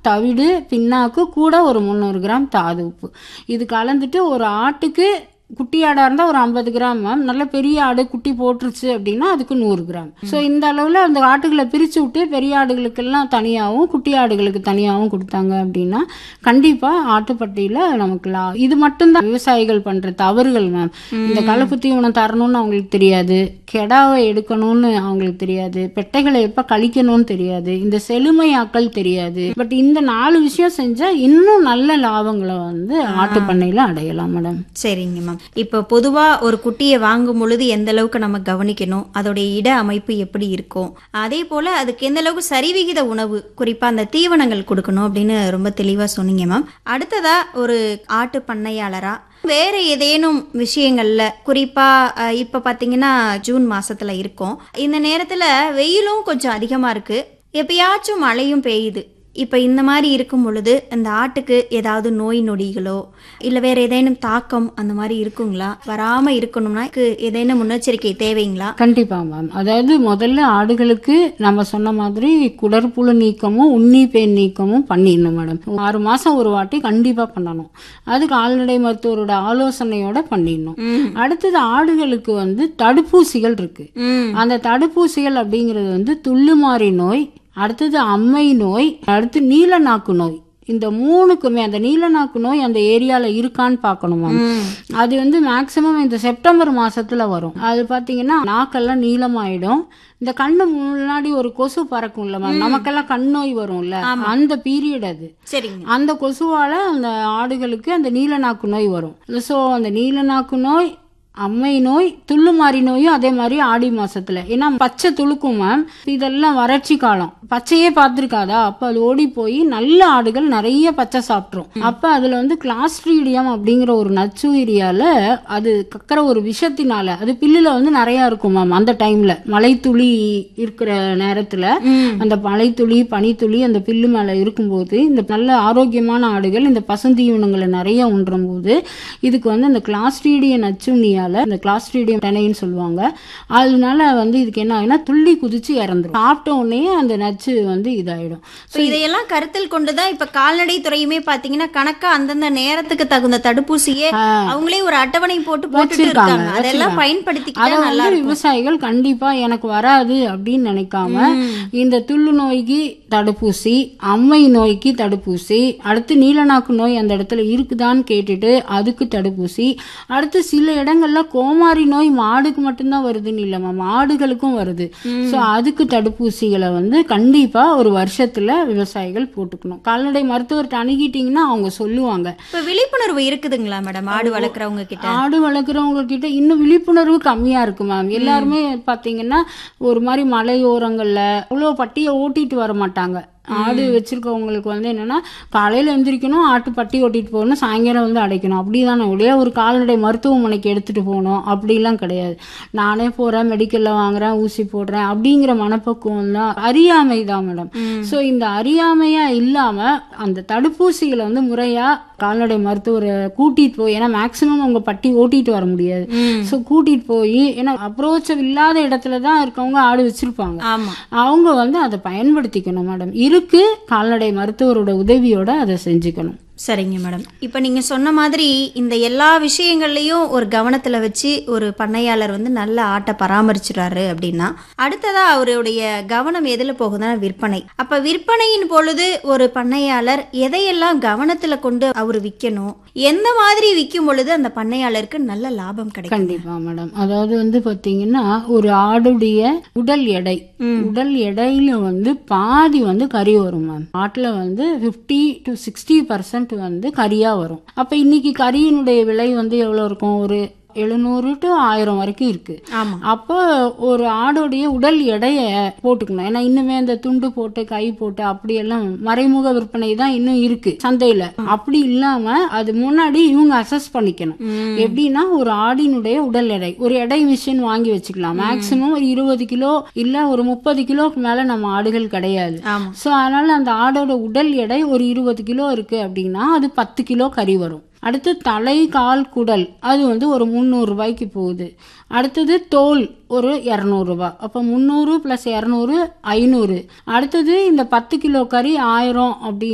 தவிடு பின்னாக்கு கூட ஒரு முந்நூறு கிராம் தாது உப்பு இது கலந்துட்டு ஒரு ஆட்டுக்கு குட்டி ஆடா இருந்தா ஒரு ஐம்பது கிராம் மேம் நல்ல பெரிய ஆடு குட்டி போட்டுருச்சு அப்படின்னா அதுக்கு நூறு கிராம் ஸோ இந்த அளவுல அந்த ஆட்டுகளை பிரிச்சு விட்டு பெரிய ஆடுகளுக்கெல்லாம் தனியாகவும் குட்டி ஆடுகளுக்கு தனியாகவும் கொடுத்தாங்க அப்படின்னா கண்டிப்பா ஆட்டுப்பட்டியில நமக்கு லா இது மட்டும்தான் விவசாயிகள் பண்ற தவறுகள் மேம் இந்த கலப்பு தீவனம் தரணும்னு அவங்களுக்கு தெரியாது கெடாவை எடுக்கணும்னு அவங்களுக்கு தெரியாது பெட்டைகளை எப்ப கழிக்கணும்னு தெரியாது இந்த செழுமையாக்கல் தெரியாது பட் இந்த நாலு விஷயம் செஞ்சா இன்னும் நல்ல லாபங்களை வந்து ஆட்டு பண்ணையில அடையலாம் மேடம் சரிங்க மேம் இப்போ பொதுவா ஒரு குட்டியை வாங்கும் பொழுது எந்த அளவுக்கு நம்ம கவனிக்கணும் அதோடைய இட அமைப்பு எப்படி இருக்கும் அதே போல அதுக்கு எந்த அளவுக்கு சரிவிகித உணவு குறிப்பா அந்த தீவனங்கள் கொடுக்கணும் அப்படின்னு ரொம்ப தெளிவா சொன்னீங்க மேம் அடுத்ததா ஒரு ஆட்டு பண்ணையாளரா வேற ஏதேனும் விஷயங்கள்ல குறிப்பா அஹ், இப்ப பாத்தீங்கன்னா ஜூன் மாசத்துல இருக்கோம் இந்த நேரத்துல வெயிலும் கொஞ்சம் அதிகமா இருக்கு எப்பயாச்சும் மழையும் பெய்யுது இப்போ இந்த மாதிரி இருக்கும் பொழுது அந்த ஆட்டுக்கு ஏதாவது நோய் நொடிகளோ இல்லை வேற ஏதேனும் தாக்கம் அந்த மாதிரி இருக்குங்களா வராம இருக்கணும்னா இதுக்கு ஏதேனும் முன்னெச்சரிக்கை தேவைங்களா கண்டிப்பா மேம் அதாவது முதல்ல ஆடுகளுக்கு நம்ம சொன்ன மாதிரி குடற்புழு நீக்கமும் உண்ணி பேன் நீக்கமும் பண்ணிடணும் மேடம் ஆறு மாசம் ஒரு வாட்டி கண்டிப்பா பண்ணணும் அது கால்நடை மருத்துவரோட ஆலோசனையோட பண்ணிடணும் அடுத்தது ஆடுகளுக்கு வந்து தடுப்பூசிகள் இருக்கு ம் அந்த தடுப்பூசிகள் அப்படிங்கிறது வந்து துள்ளுமாறி நோய் அடுத்தது அம்மை நோய் அடுத்து நீலநாக்கு நோய் இந்த மூணுக்குமே அந்த நீலநாக்கு நோய் அந்த ஏரியால இருக்கான்னு பார்க்கணுமா அது வந்து மேக்சிமம் இந்த செப்டம்பர் மாசத்துல வரும் அது பாத்தீங்கன்னா நாக்கெல்லாம் நீளமாயிடும் இந்த கண்ணு முன்னாடி ஒரு கொசு பறக்கும்ல மேம் நமக்கெல்லாம் கண் நோய் வரும்ல அந்த பீரியட் அது சரிங்க அந்த கொசுவால அந்த ஆடுகளுக்கு அந்த நீலநாக்கு நோய் வரும் ஸோ அந்த நீலநாக்கு நோய் அம்மை நோய் துள்ளுமாறி நோயும் அதே மாதிரி ஆடி மாசத்துல ஏன்னா பச்சை துளுக்கும் மேம் இதெல்லாம் வறட்சி காலம் பச்சையே பார்த்திருக்காதா அப்ப அது ஓடி போய் நல்ல ஆடுகள் நிறைய பச்சை சாப்பிட்ரும் அப்ப அதுல வந்து கிளாஸ்ட்ரீடியம் அப்படிங்கிற ஒரு நச்சுயிரியால அது கக்கிற ஒரு விஷத்தினால அது பில்லுல வந்து நிறைய இருக்கும் மேம் அந்த டைம்ல மலைத்துளி இருக்கிற நேரத்துல அந்த மலைத்துளி பனித்துளி அந்த பில்லு மேல இருக்கும்போது இந்த நல்ல ஆரோக்கியமான ஆடுகள் இந்த பசுந்தீவனங்களை நிறைய உண்றும் போது இதுக்கு வந்து அந்த கிளாஸ்ட்ரீடிய நச்சுண்ணியால இந்த கிளாஸ்ட்ரீடியம் டெனைன்னு சொல்லுவாங்க அதனால வந்து இதுக்கு என்ன ஆகுனா துள்ளி குதிச்சு இறந்துரும் சாப்பிட்ட உடனே அந்த நச்சு வந்து இதாயிடும் ஸோ இதையெல்லாம் கருத்தில் கொண்டுதான் இப்ப கால்நடை துறையுமே பாத்தீங்கன்னா கணக்கா அந்தந்த நேரத்துக்கு தகுந்த தடுப்பூசியே அவங்களே ஒரு அட்டவணை போட்டு போட்டுட்டு வச்சிருக்காங்க, இருக்காங்க அதெல்லாம் வச்சிருக்காங்க. பயன்படுத்திக்கிட்டா அதை நல்லா வந்து இருக்கும் விவசாயிகள் கண்டிப்பா எனக்கு வராது அப்படின்னு நினைக்காம இந்த துள்ளு நோய்க்கு தடுப்பூசி அம்மை நோய்க்கு தடுப்பூசி அடுத்து நீலநாக்கு நோய் அந்த இடத்துல இருக்குதான்னு கேட்டுட்டு அதுக்கு தடுப்பூசி அடுத்து சில இடங்கள்ல கோமாரி நோய் மாடுக்கு மட்டும்தான் வருதுன்னு இல்லம்மா மாடுகளுக்கும் வருது சோ அதுக்கு தடுப்பூசிகளை வந்து கண்டிப்பா ஒரு வருஷத்துல விவசாயிகள் போட்டுக்கணும் கால்நடை மருத்துவர்கிட்ட அணுகிட்டீங்கன்னா அவங்க சொல்லுவாங்க இப்ப விழிப்புணர்வு இருக்குதுங்களா மேடம் ஆடு வளர்க்குறவங்க கிட்ட ஆடு வளர்க்குறவங்க கிட்ட இன்னும் விழிப்புணர்வு கம்மியா இருக்கு மேம் எல்லாருமே பாத்தீங்கன்னா ஒரு மாதிரி மலையோரங்கள்ல அவ்வளோ பட்டியை ஓட்டிட்டு வர மாட்டாங்க ஆடு வச்சிருக்கவங்களுக்கு வந்து என்னன்னா காலையில எந்திரிக்கணும் ஆட்டு பட்டி ஓட்டிட்டு போகணும் சாயங்காலம் வந்து அடைக்கணும் அப்படிதானே ஒழிய ஒரு கால்நடை மருத்துவமனைக்கு எடுத்துட்டு போகணும் அப்படிலாம் கிடையாது நானே போறேன் மெடிக்கல்ல வாங்குறேன் ஊசி போடுறேன் அப்படிங்கிற மனப்பக்குவம் தான் அறியாமை தான் மேடம் ஸோ இந்த அறியாமையா இல்லாம அந்த தடுப்பூசிகளை வந்து முறையா கால்நடை மருத்துவரை கூட்டிட்டு போய் ஏன்னா மேக்சிமம் அவங்க பட்டி ஓட்டிட்டு வர முடியாது ஸோ கூட்டிட்டு போய் ஏன்னா அப்ரோச் இல்லாத இடத்துல தான் இருக்கவங்க ஆடு வச்சிருப்பாங்க ஆமா அவங்க வந்து அதை பயன்படுத்திக்கணும் மேடம் இருக்கு கால்நடை மருத்துவரோட உதவியோட அதை செஞ்சுக்கணும் சரிங்க மேடம் இப்போ நீங்க சொன்ன மாதிரி இந்த எல்லா விஷயங்கள்லயும் ஒரு கவனத்துல வச்சு ஒரு பண்ணையாளர் வந்து நல்ல ஆட்டை பராமரிச்சுறாரு அப்படின்னா அடுத்ததா அவருடைய கவனம் எதுல போகுதுன்னா விற்பனை அப்ப விற்பனையின் பொழுது ஒரு பண்ணையாளர் எதையெல்லாம் கவனத்துல கொண்டு அவர் விற்கணும் எந்த மாதிரி விற்கும் பொழுது அந்த பண்ணையாளருக்கு நல்ல லாபம் கிடைக்கும் கண்டிப்பா மேடம் அதாவது வந்து பாத்தீங்கன்னா ஒரு ஆடுடைய உடல் எடை உடல் எடையில வந்து பாதி வந்து கறி வரும் மேம் ஆட்டுல வந்து 50 டு சிக்ஸ்டி பர்சன்ட் வந்து கறியா வரும் அப்ப இன்னைக்கு கறியினுடைய விலை வந்து எவ்வளவு இருக்கும் ஒரு எழுநூறு டு ஆயிரம் வரைக்கும் இருக்கு ஆமா அப்போ ஒரு ஆடோடைய உடல் எடைய போட்டுக்கணும் ஏன்னா இன்னுமே இந்த துண்டு போட்டு கை போட்டு அப்படியெல்லாம் மறைமுக விற்பனை தான் இன்னும் இருக்கு சந்தையில அப்படி இல்லாம அது முன்னாடி இவங்க அசஸ் பண்ணிக்கணும் எப்படின்னா ஒரு ஆடினுடைய உடல் எடை ஒரு எடை மிஷின் வாங்கி வச்சுக்கலாம் மேக்சிமம் ஒரு இருபது கிலோ இல்ல ஒரு முப்பது கிலோக்கு மேல நம்ம ஆடுகள் கிடையாது ஆமா சோ அதனால அந்த ஆடோட உடல் எடை ஒரு இருபது கிலோ இருக்கு அப்படின்னா அது பத்து கிலோ கறி வரும் அடுத்து தலை கால் குடல் அது வந்து ஒரு முந்நூறு ரூபாய்க்கு போகுது அடுத்தது தோல் ஒரு இரநூறுபா அப்போ முந்நூறு ப்ளஸ் இரநூறு ஐநூறு அடுத்தது இந்த பத்து கிலோ கறி ஆயிரம் அப்படி